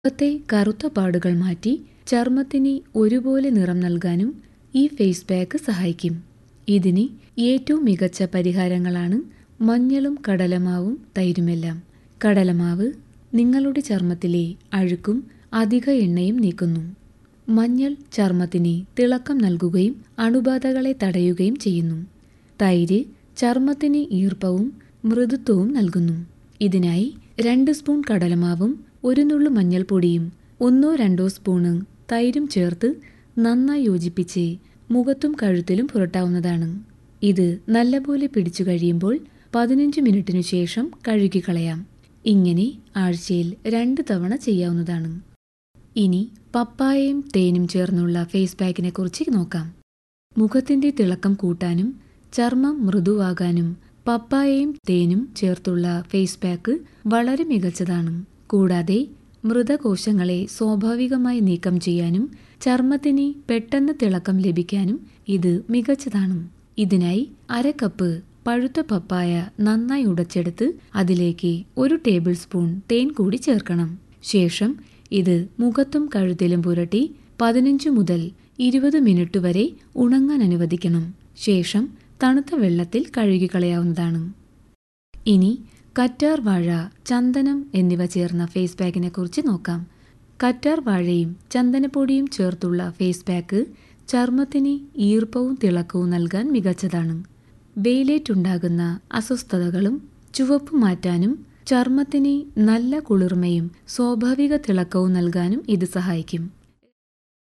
മുഖത്തെ കറുത്ത പാടുകൾ മാറ്റി ചർമ്മത്തിന് ഒരുപോലെ നിറം നൽകാനും ഈ ഫേസ് പാക്ക് സഹായിക്കും ഇതിന് ഏറ്റവും മികച്ച പരിഹാരങ്ങളാണ് മഞ്ഞളും കടലമാവും തൈരുമെല്ലാം കടലമാവ് നിങ്ങളുടെ ചർമ്മത്തിലെ അഴുക്കും അധിക എണ്ണയും നീക്കുന്നു മഞ്ഞൾ ചർമ്മത്തിന് തിളക്കം നൽകുകയും അണുബാധകളെ തടയുകയും ചെയ്യുന്നു തൈര് ചർമ്മത്തിന് ഈർപ്പവും മൃദുത്വവും നൽകുന്നു ഇതിനായി രണ്ട് സ്പൂൺ കടലമാവും ഒരു നുള്ളു മഞ്ഞൾപ്പൊടിയും ഒന്നോ രണ്ടോ സ്പൂണ് തൈരും ചേർത്ത് നന്നായി യോജിപ്പിച്ച് മുഖത്തും കഴുത്തിലും പുരട്ടാവുന്നതാണ് ഇത് നല്ലപോലെ പിടിച്ചു കഴിയുമ്പോൾ പതിനഞ്ച് മിനിറ്റിനു ശേഷം കഴുകിക്കളയാം ഇങ്ങനെ ആഴ്ചയിൽ രണ്ട് തവണ ചെയ്യാവുന്നതാണ് ഇനി പപ്പായയും തേനും ചേർന്നുള്ള ഫേസ് പാക്കിനെ കുറിച്ച് നോക്കാം മുഖത്തിന്റെ തിളക്കം കൂട്ടാനും ചർമ്മം മൃദുവാകാനും പപ്പായയും തേനും ചേർത്തുള്ള ഫേസ് പാക്ക് വളരെ മികച്ചതാണ് കൂടാതെ മൃതകോശങ്ങളെ സ്വാഭാവികമായി നീക്കം ചെയ്യാനും ചർമ്മത്തിന് പെട്ടെന്ന് തിളക്കം ലഭിക്കാനും ഇത് മികച്ചതാണ് ഇതിനായി അര കപ്പ് പഴുത്ത പപ്പായ നന്നായി ഉടച്ചെടുത്ത് അതിലേക്ക് ഒരു ടേബിൾ സ്പൂൺ തേൻ കൂടി ചേർക്കണം ശേഷം ഇത് മുഖത്തും കഴുത്തിലും പുരട്ടി പതിനഞ്ച് മുതൽ ഇരുപത് മിനിറ്റ് വരെ ഉണങ്ങാൻ അനുവദിക്കണം ശേഷം തണുത്ത വെള്ളത്തിൽ കഴുകിക്കളയാവുന്നതാണ് ഇനി കറ്റാർ വാഴ ചന്ദനം എന്നിവ ചേർന്ന ഫേസ് പാക്കിനെ കുറിച്ച് നോക്കാം കറ്റാർ വാഴയും ചന്ദനപ്പൊടിയും ചേർത്തുള്ള ഫേസ് പാക്ക് ചർമ്മത്തിന് ഈർപ്പവും തിളക്കവും നൽകാൻ മികച്ചതാണ് വെയിലേറ്റുണ്ടാകുന്ന അസ്വസ്ഥതകളും ചുവപ്പ് മാറ്റാനും ചർമ്മത്തിന് നല്ല കുളിർമയും സ്വാഭാവിക തിളക്കവും നൽകാനും ഇത് സഹായിക്കും